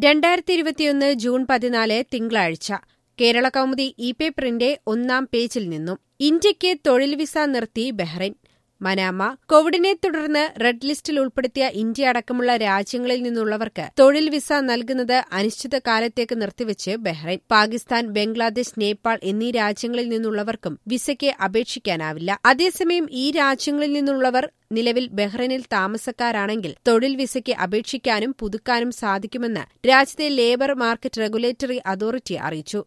രണ്ടായിരത്തി ഇരുപത്തിയൊന്ന് ജൂൺ പതിനാല് തിങ്കളാഴ്ച കേരള കൗമുദി ഇ പേപ്പറിന്റെ ഒന്നാം പേജിൽ നിന്നും ഇന്ത്യയ്ക്ക് തൊഴിൽ വിസ നിർത്തി ബഹ്റൈൻ മനാമ കോവിഡിനെ തുടർന്ന് റെഡ് ലിസ്റ്റിൽ ഉൾപ്പെടുത്തിയ ഇന്ത്യ അടക്കമുള്ള രാജ്യങ്ങളിൽ നിന്നുള്ളവർക്ക് തൊഴിൽ വിസ നൽകുന്നത് അനിശ്ചിതകാലത്തേക്ക് നിർത്തിവെച്ച് ബഹ്റൈൻ പാകിസ്ഥാൻ ബംഗ്ലാദേശ് നേപ്പാൾ എന്നീ രാജ്യങ്ങളിൽ നിന്നുള്ളവർക്കും വിസയ്ക്ക് അപേക്ഷിക്കാനാവില്ല അതേസമയം ഈ രാജ്യങ്ങളിൽ നിന്നുള്ളവർ നിലവിൽ ബഹ്റൈനിൽ താമസക്കാരാണെങ്കിൽ തൊഴിൽ വിസയ്ക്ക് അപേക്ഷിക്കാനും പുതുക്കാനും സാധിക്കുമെന്ന് രാജ്യത്തെ ലേബർ മാർക്കറ്റ് റെഗുലേറ്ററി അതോറിറ്റി അറിയിച്ചു